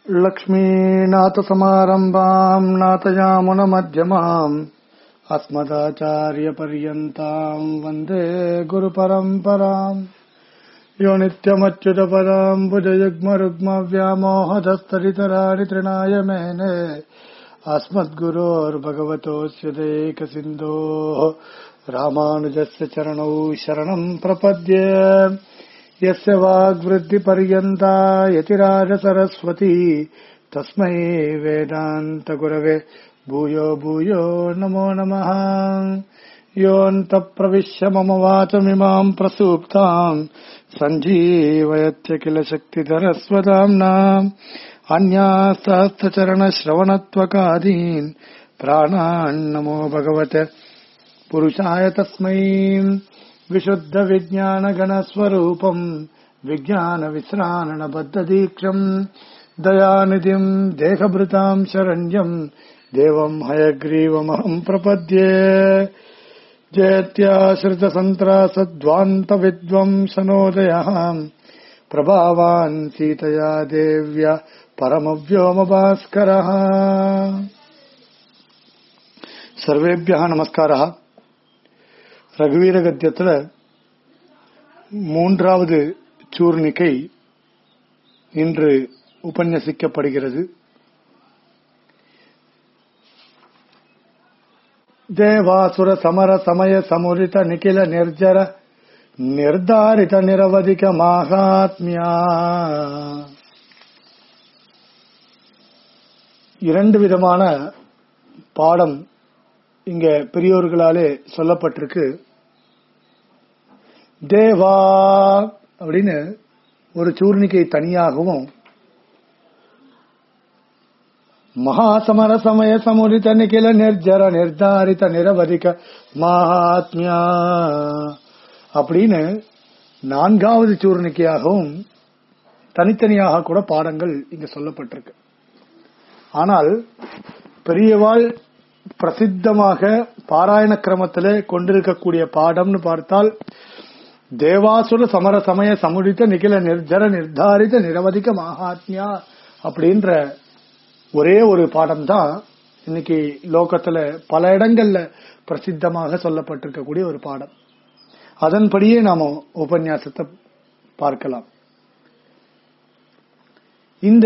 लक्ष्मीनाथसमारम्भाम् नाथयामुनमध्यमाम् अस्मदाचार्यपर्यन्ताम् वन्दे गुरुपरम्पराम् यो नित्यमच्युतपदाम् भुजयुग्मरुग्मव्यामोहधस्तरितराणि तृणाय मेने अस्मद्गुरोर्भगवतोऽस्य देकसिन्धोः रामानुजस्य चरणौ शरणम् प्रपद्ये यस्य वाग्वृद्धिपर्यन्ता यतिराजसरस्वती तस्मै वेदान्तगुरवे भूयो भूयो नमो नमः योऽन्तप्रविश्य मम वाचमिमाम् प्रसूप्ताम् सञ्जीवयत्य किल शक्तिधरस्वदाम्नाम् अन्यास्तहस्तचरणश्रवणत्वकादीन् प्राणान्नमो भगवते पुरुषाय तस्मै विशुद्धविज्ञानगणस्वरूपम् विज्ञानविश्राणबद्धदीक्षम् दयानिधिम् देहभृताम् शरण्यम् देवम् हयग्रीवमहम् प्रपद्ये जयत्याश्रितसन्त्रासद्वान्तविद्वंसनोदयः प्रभावान् सीतया देव्य परमव्योमभास्करः सर्वेभ्यः நமஸ்காரः ரகுவீர கத்தியத்துல மூன்றாவது சூர்ணிகை இன்று உபன்யசிக்கப்படுகிறது தேவாசுர சமர சமய சமுரித நிகில நிர்ஜர நிர்தாரித நிரவதிக மகாத்மியா இரண்டு விதமான பாடம் இங்க பெரியோர்களாலே சொல்லப்பட்டிருக்கு தேவா அப்படின்னு ஒரு சூர்ணிகை தனியாகவும் மகாசமர சமய சமுரித நிகில நிர்ஜர நிர்தாரித நிரவதிக மகாத்மியா அப்படின்னு நான்காவது சூர்ணிக்கையாகவும் தனித்தனியாக கூட பாடங்கள் இங்க சொல்லப்பட்டிருக்கு ஆனால் பெரியவாள் பிரசித்தமாக பாராயண கிரமத்திலே கொண்டிருக்கக்கூடிய பாடம்னு பார்த்தால் தேவாசுர சமர சமய சமுடித்த நிகில நிர்ஜர நிர்தாரித நிரவதிக மகாத்மியா அப்படின்ற ஒரே ஒரு பாடம் தான் இன்னைக்கு லோகத்துல பல இடங்கள்ல பிரசித்தமாக சொல்லப்பட்டிருக்கக்கூடிய ஒரு பாடம் அதன்படியே நாம உபன்யாசத்தை பார்க்கலாம் இந்த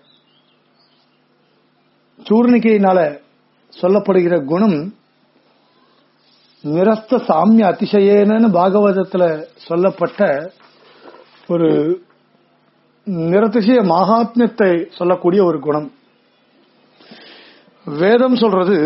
சூர்ணிகையினால சொல்லப்படுகிற குணம் நிரஸ்த சாமிய அதிசயேனு பாகவதத்துல சொல்லப்பட்ட ஒரு நிரதிசய மகாத்மியத்தை சொல்லக்கூடிய ஒரு குணம் வேதம் சொல்றது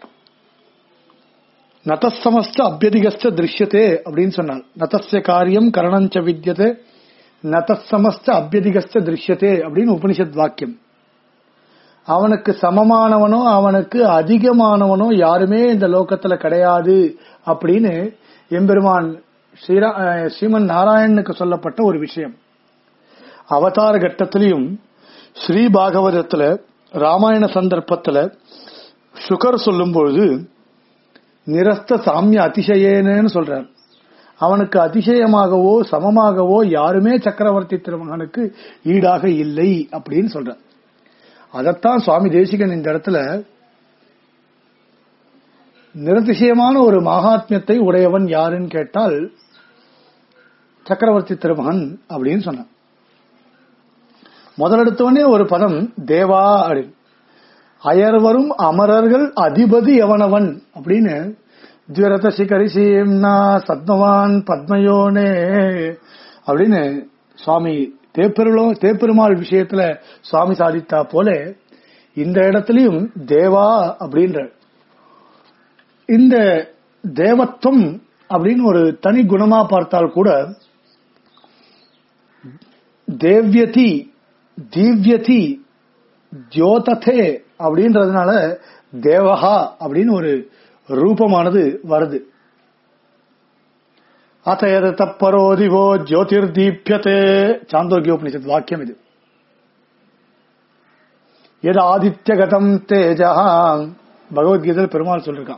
நதசமஸ்த அபியதிகஸ்த திருஷ்யத்தே அப்படின்னு சொன்னான் நதஸ்ய காரியம் கரணஞ்ச வித்தியதே நதசமஸ்த அபியதிகஸ்த திருஷ்யத்தே அப்படின்னு உபனிஷத் வாக்கியம் அவனுக்கு சமமானவனோ அவனுக்கு அதிகமானவனோ யாருமே இந்த லோகத்துல கிடையாது அப்படின்னு எம்பெருமான் ஸ்ரீரா ஸ்ரீமன் நாராயணனுக்கு சொல்லப்பட்ட ஒரு விஷயம் அவதார கட்டத்திலையும் ஸ்ரீ பாகவதத்துல ராமாயண சந்தர்ப்பத்துல சுகர் சொல்லும் பொழுது நிரஸ்த சாமிய அதிசயேனு சொல்றார் அவனுக்கு அதிசயமாகவோ சமமாகவோ யாருமே சக்கரவர்த்தி திருமகனுக்கு ஈடாக இல்லை அப்படின்னு சொல்றார் அதத்தான் சுவாமி தேசிகன் இந்த இடத்துல நிரதிசயமான ஒரு மகாத்மியத்தை உடையவன் யாருன்னு கேட்டால் சக்கரவர்த்தி திருமகன் அப்படின்னு சொன்னான் முதலெடுத்தவனே ஒரு பதம் தேவா அப்படின்னு அயர்வரும் அமரர்கள் அதிபதி எவனவன் அப்படின்னு ஜுவரத சிகரிசீம்னா சத்மவான் பத்மயோனே அப்படின்னு சுவாமி தேப்பெருளோ தேப்பெருமாள் விஷயத்துல சுவாமி சாதித்தா போல இந்த இடத்துலயும் தேவா அப்படின்ற இந்த தேவத்துவம் அப்படின்னு ஒரு தனி குணமா பார்த்தால் கூட தேவ்யதி தீவ்யதி தியோததே அப்படின்றதுனால தேவஹா அப்படின்னு ஒரு ரூபமானது வருது அத்தயத தப்பரோ திவோ ஜோதிர் தீபியத்தே சாந்தோக்கியோபனிஷத் வாக்கியம் இது எது ஆதித்யகதம் தேஜா பகவத்கீதையில் பெருமாள் சொல்லிருக்கான்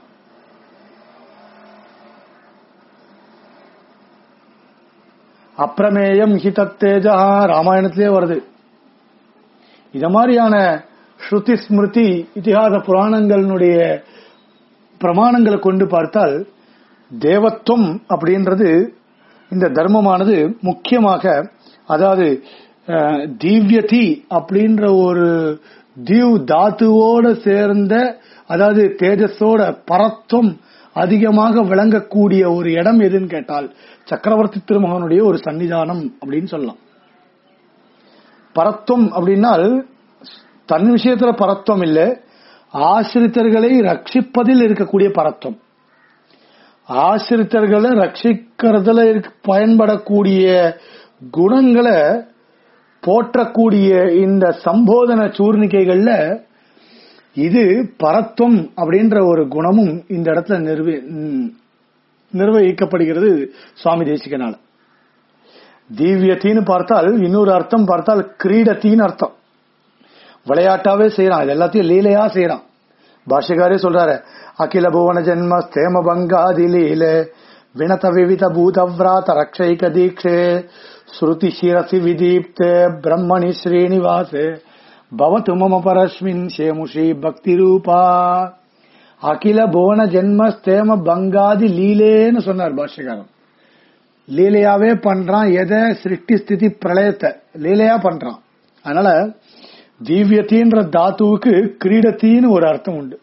அப்பிரமேயம் ஹிதத்தேஜா ராமாயணத்திலே வருது இத மாதிரியான ஸ்ருதி ஸ்மிருதி இதிகாச புராணங்களினுடைய பிரமாணங்களை கொண்டு பார்த்தால் தேவத்துவம் அப்படின்றது இந்த தர்மமானது முக்கியமாக அதாவது அஹ், திவ்யதி அப்படின்ற ஒரு தீவ் தாத்துவோட சேர்ந்த அதாவது தேஜஸோட பரத்துவம் அதிகமாக விளங்கக்கூடிய ஒரு இடம் எதுன்னு கேட்டால் சக்கரவர்த்தி திருமகனுடைய ஒரு சன்னிதானம் அப்படின்னு சொல்லலாம் பரத்துவம் அப்படின்னால் தன் விஷயத்துல பரத்துவம் இல்ல ஆசிரித்தர்களை ரட்சிப்பதில் இருக்கக்கூடிய பரத்துவம் ஆசிரித்தர்களை ரட்சிக்கிறதுல இருக்க- பயன்படக்கூடிய குணங்களை போற்றக்கூடிய இந்த சம்போதன சூர்ணிக்கைகள்ல இது பரத்துவம் அப்படின்ற ஒரு குணமும் இந்த இடத்துல நிர்வ ம், நிர்வகிக்கப்படுகிறது சுவாமி தேசிகனால தீவியத்தின்னு பார்த்தால் இன்னொரு அர்த்தம் பார்த்தால் கிரீடத்தின்னு அர்த்தம் விளையாட்டாவே செய்யறான் இது எல்லாத்தையும் லீலையா செய்யறான் பாஷ்யக்காரே சொல்றாரு அகில புவன ஜென்ம ஸ்தேம பங்காதி லீலே வினத விவித பூதவ்ராத ரக்ஷைக தீட்சே ஸ்ருதி சிரசி விதீப்தே பிரம்மணி ஸ்ரீனிவாசே பவத்து மம பரஸ்மின் சேமுஷி பக்தி ரூபா அகில புவன ஜென்ம ஸ்தேம பங்காதி லீலேன்னு சொன்னார் பாஷ்யக்காரன் லீலையாவே பண்றான் எதை சிருஷ்டி ஸ்திதி பிரளயத்தை லீலையா பண்றான் அதனால தீவியத்தின்ற தாத்துவுக்கு கிரீடத்தின்னு ஒரு அர்த்தம் உண்டு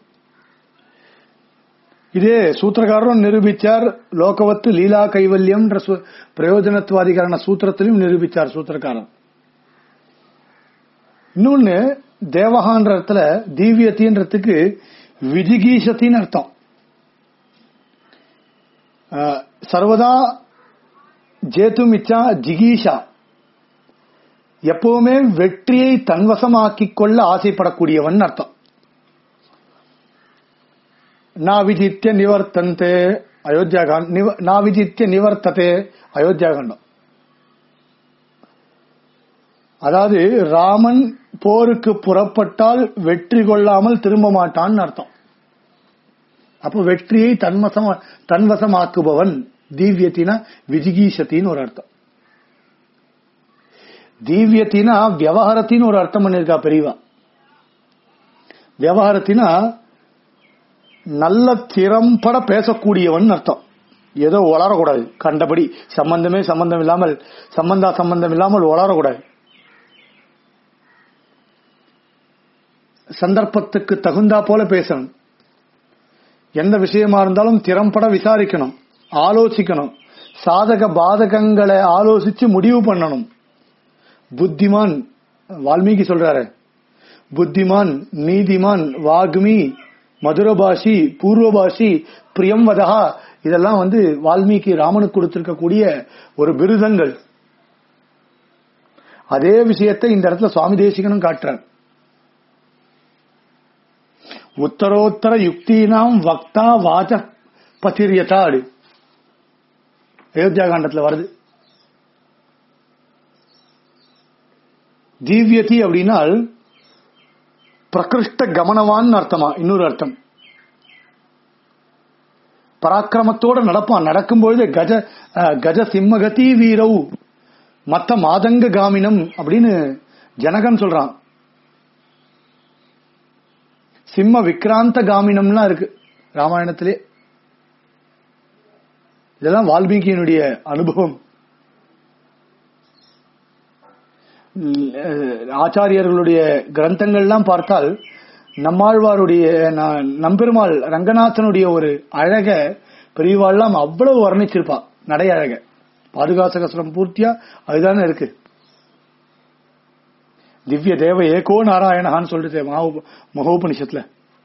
இதே சூத்திரக்காரரும் நிரூபிச்சார் லோகவத்து லீலா கைவல்யம் பிரயோஜனத்துவாதிகரண சூத்திரத்திலும் நிரூபிச்சார் சூத்திரக்காரன் இன்னொன்னு தேவகான்ற இடத்துல தீவியத்தின்றதுக்கு விஜிகீஷத்தின்னு அர்த்தம் அஹ், சர்வதா ஜேத்தும் இச்சா ஜிகீஷா எப்பவுமே வெற்றியை தன்வசமாக்கிக் கொள்ள ஆசைப்படக்கூடியவன் அர்த்தம் நாவிஜித்ய நிவர்த்தந்தே அயோத்தியாகாண்ட் நாவிஜித்ய நிவர்த்ததே அயோத்தியாகாண்டம் அதாவது ராமன் போருக்கு புறப்பட்டால் வெற்றி கொள்ளாமல் திரும்ப மாட்டான்னு அர்த்தம் அப்ப வெற்றியை தன்வசம் தன்வசமாக்குபவன் தீவியத்தினா விஜிகீஷத்தின்னு ஒரு அர்த்தம் தீவியத்தினா வியவகாரத்தின்னு ஒரு அர்த்தம் பண்ணிருக்கா பெரியவா வியவகாரத்தினா நல்ல திறம்பட பேசக்கூடியவன் அர்த்தம் ஏதோ வளரக்கூடாது கண்டபடி சம்பந்தமே சம்பந்தம் இல்லாமல் சம்பந்தா சம்பந்தம் இல்லாமல் வளரக்கூடாது சந்தர்ப்பத்துக்கு தகுந்தா போல பேசணும் எந்த விஷயமா இருந்தாலும் திறம்பட விசாரிக்கணும் ஆலோசிக்கணும் சாதக பாதகங்களை ஆலோசிச்சு முடிவு பண்ணணும் புத்திமான் வால்மீகி சொல்றாரு புத்திமான் நீதிமான் வாக்மி மதுரபாஷி பூர்வபாஷி பிரியம்வதா இதெல்லாம் வந்து வால்மீகி ராமனுக்கு கொடுத்திருக்கக்கூடிய ஒரு விருதங்கள் அதே விஷயத்தை இந்த இடத்துல சுவாமி தேசிகனும் காட்டுறார் உத்தரோத்தர யுக்தினாம் வக்தா வாச்ச பத்திரியதாடு அயோத்தியா காண்டத்துல வருது தீவியதி அப்படின்னால் பிரகிருஷ்ட கமனவான் அர்த்தமா இன்னொரு அர்த்தம் பராக்கிரமத்தோட நடப்பான் நடக்கும்பொழுது கஜ அஹ், கஜ சிம்மகதி வீரவு மத்த மாதங்க காமினம் அப்படின்னு ஜனகன் சொல்றான் சிம்ம விக்ராந்த காமினம்லாம் இருக்கு ராமாயணத்திலே இதெல்லாம் வால்மீகியினுடைய அனுபவம் உம், அஹ், ஆச்சாரியர்களுடைய கிரந்தங்கள்லாம் பார்த்தால் நம்மாழ்வாருடைய ந- நம்பெருமாள் ரங்கநாதனுடைய ஒரு அழக பெரியவாள்லாம் அவ்வளவு வர்ணிச்சிருப்பா நடை அழக பாதுகாசகஸ்திரம் பூர்த்தியா அதுதானே இருக்கு திவ்ய தேவ ஏகோ நாராயணஹான்னு சொல்லிட்டு மகா- மகோபனிஷத்துல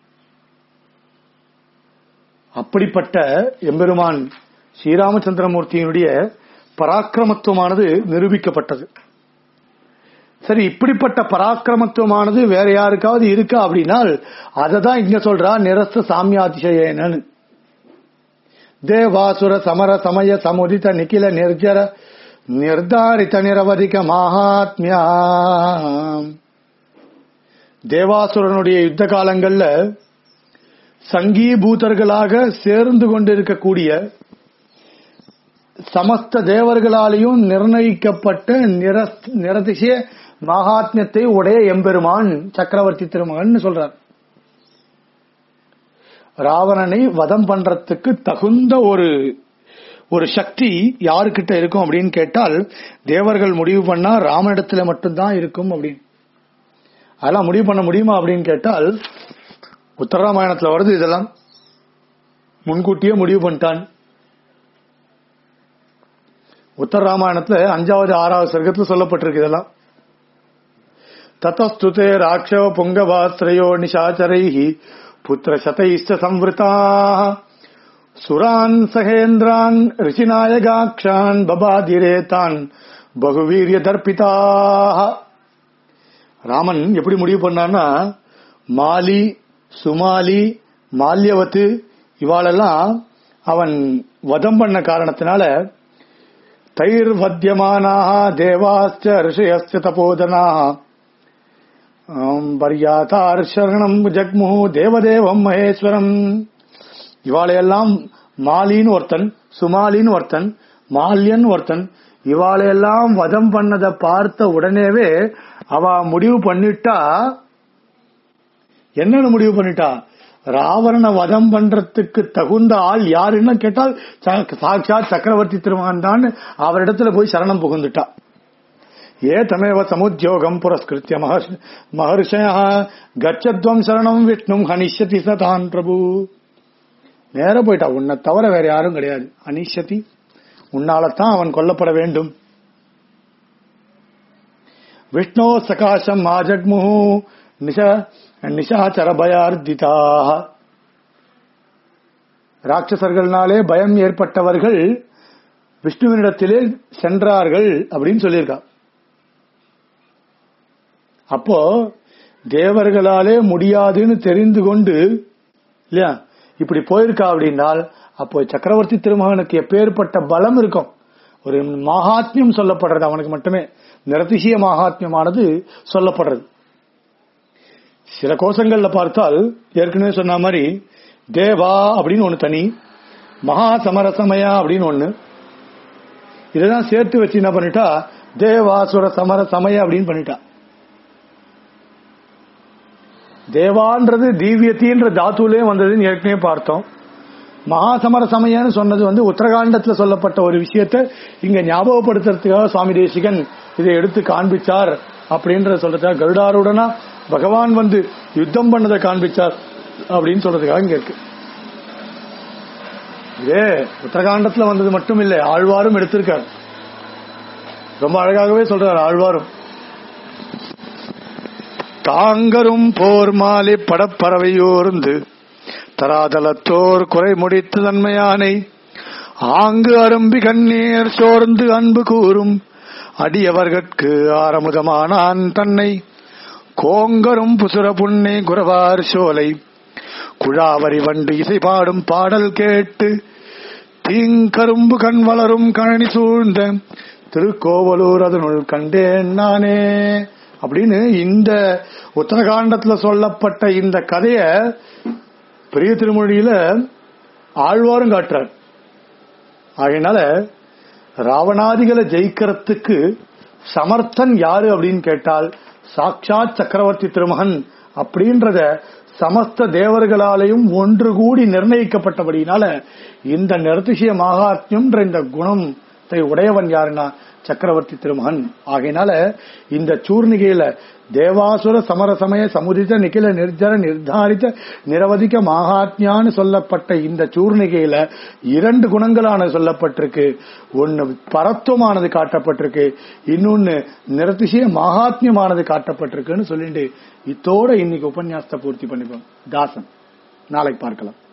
அப்படிப்பட்ட எம்பெருமான் ஸ்ரீராமச்சந்திரமூர்த்தியினுடைய பராக்கிரமத்துவமானது நிரூபிக்கப்பட்டது சரி இப்படிப்பட்ட பராக்கிரமத்துவமானது வேற யாருக்காவது இருக்கா அப்படின்னால் அதை தான் இங்க சொல்றா நிரஸ்த சாமியாதிசயனு தேவாசுர சமர சமய சமுதித நிகில நிர்ஜர நிர்தாரித நிரவதிக மகாத்மியா தேவாசுரனுடைய யுத்த காலங்கள்ல சங்கீபூதர்களாக சேர்ந்து கொண்டிருக்கக்கூடிய சமஸ்த தேவர்களாலேயும் நிர்ணயிக்கப்பட்ட நிரஸ்- நிரதிசய மகாத்மியத்தை உடைய எம்பெருமான் சக்கரவர்த்தி திருமகன் சொல்றார் ராவணனை வதம் பண்றதுக்கு தகுந்த ஒரு ஒரு சக்தி யாருக்கிட்ட இருக்கும் அப்படின்னு கேட்டால் தேவர்கள் முடிவு பண்ணா ராமனிடத்துல மட்டும்தான் இருக்கும் அப்படின்னு அதெல்லாம் முடிவு பண்ண முடியுமா அப்படின்னு கேட்டால் உத்தரராமாயணத்துல வருது இதெல்லாம் முன்கூட்டியே முடிவு பண்ணிட்டான் உத்தர ராமாயணத்துல அஞ்சாவது ஆறாவது சர்க்கத்துல சொல்லப்பட்டிருக்கு இதெல்லாம் தத்தஸ்துதே ராட்சவ புங்கவாஸ்திரயோ நிஷாச்சரைஹி புத்திர சதைஷ்ட சம்வృతా சுரான் சகேந்திரான் ரிஷிநாயகாக்ஷான் பபாதிரேதான் பகுவீரிய தர்பிதாக ராமன் எப்படி முடிவு பண்ணான்னா மாலி சுமாலி மால்யவத்து இவாளெல்லாம் அவன் வதம் பண்ண காரணத்தினால தைர் வத்தியமானாக தேவாஸ்ச ரிஷயஸ்ச தபோதனாக பர்யாத்தார் சரணம் ஜக்முஹு தேவதேவம் மகேஸ்வரம் இவாளையெல்லாம் மாலின்னு ஒருத்தன் சுமாலின்னு ஒருத்தன் மால்யன் ஒருத்தன் இவாளையெல்லாம் வதம் பண்ணதை பார்த்த உடனேவே அவ முடிவு பண்ணிட்டா என்னன்னு முடிவு பண்ணிட்டா ராவண வதம் பண்றதுக்கு தகுந்த ஆள் யாருன்னு கேட்டால் சாட்சாத் சக்கரவர்த்தி திருமகன் தான் அவரிடத்துல போய் சரணம் புகுந்துட்டா ஏ தமேவ சமுத்தியோகம் புரஸ்கிருத்திய மகர்ஷய கச்சத்வம் சரணம் விஷ்ணும் ஹனிஷதி சதான் பிரபு நேர போயிட்டா உன்னை தவிர வேற யாரும் கிடையாது அனிஷதி உன்னாலத்தான் அவன் கொல்லப்பட வேண்டும் விஷ்ணோ சகாசம் ஆஜக்முஹு நிஷ நிஷாச்சர பயார்த்திதாக ராட்சசர்கள்னாலே பயம் ஏற்பட்டவர்கள் விஷ்ணுவினிடத்திலே சென்றார்கள் அப்படின்னு சொல்லியிருக்கா அப்போ தேவர்களாலே முடியாதுன்னு தெரிந்து கொண்டு இல்லையா இப்படி போயிருக்கா அப்படின்னால் அப்போ சக்கரவர்த்தி திருமகனுக்கு எப்பேற்பட்ட பலம் இருக்கும் ஒரு மகாத்மியம் சொல்லப்படுறது அவனுக்கு மட்டுமே நிரதிசிய மகாத்மியமானது சொல்லப்படுறது சில கோஷங்கள்ல பார்த்தால் ஏற்கனவே சொன்ன மாதிரி தேவா அப்படின்னு ஒண்ணு தனி மகா சமரசமயா அப்படின்னு ஒண்ணு இதெல்லாம் சேர்த்து வச்சு என்ன பண்ணிட்டா தேவாசுர சமர சமய அப்படின்னு பண்ணிட்டா தேவான்றது தீவியத்தின்ற தாத்துலே வந்ததுன்னு ஏற்கனவே பார்த்தோம் மகாசமர சமயம்னு சொன்னது வந்து உத்தரகாண்டத்துல சொல்லப்பட்ட ஒரு விஷயத்த இங்க ஞாபகப்படுத்துறதுக்காக சுவாமி தேசிகன் இதை எடுத்து காண்பிச்சார் அப்படின்ற சொல்றதா கருடாருடனா பகவான் வந்து யுத்தம் பண்ணதை காண்பிச்சார் அப்படின்னு சொல்றதுக்காக இங்க இருக்கு இதே உத்தரகாண்டத்துல வந்தது மட்டும் இல்லை ஆழ்வாரும் எடுத்திருக்கார் ரொம்ப அழகாகவே சொல்றார் ஆழ்வாரும் தாங்கரும் போர் மாலை படப்பறவையோர்ந்து தராதலத்தோர் குறை முடித்து தன்மையானை ஆங்கு அரும்பி கண்ணீர் சோர்ந்து அன்பு கூறும் அடியவர்கட்கு ஆரமுதமானான் தன்னை கோங்கரும் புசுர புன்னை குரவார் சோலை குழாவரி வண்டு இசை பாடும் பாடல் கேட்டு தீங்கரும்பு கண் வளரும் கழனி சூழ்ந்த திருக்கோவலூர் அதனுள் கண்டேன் நானே அப்படின்னு இந்த உத்தரகாண்டத்துல சொல்லப்பட்ட இந்த கதைய பெரிய திருமொழியில ஆழ்வாரும் காட்டுறார் ஆகையினால ராவணாதிகளை ஜெயிக்கிறதுக்கு சமர்த்தன் யாரு அப்படின்னு கேட்டால் சாட்சாத் சக்கரவர்த்தி திருமகன் அப்படின்றத சமஸ்த தேவர்களாலையும் ஒன்று கூடி நிர்ணயிக்கப்பட்டபடினால இந்த நிறதிசய மகாத்மியம்ன்ற இந்த குணத்தை உடையவன் யாருன்னா சக்கரவர்த்தி திருமகன் ஆகையினால இந்த சூர்ணிகையில தேவாசுர சமரசமய சமுதித நிகில நிர்ஜர நிர்தாரித்த நிரவதிக்க மகாத்மியான்னு சொல்லப்பட்ட இந்த சூர்ணிகையில இரண்டு குணங்களான சொல்லப்பட்டிருக்கு ஒன்னு பரத்துவமானது காட்டப்பட்டிருக்கு இன்னொன்னு நிரதிசய மகாத்மியமானது காட்டப்பட்டிருக்குன்னு சொல்லிட்டு இத்தோட இன்னைக்கு உபன்யாசத்தை பூர்த்தி பண்ணிப்போம் தாசன் நாளைக்கு பார்க்கலாம்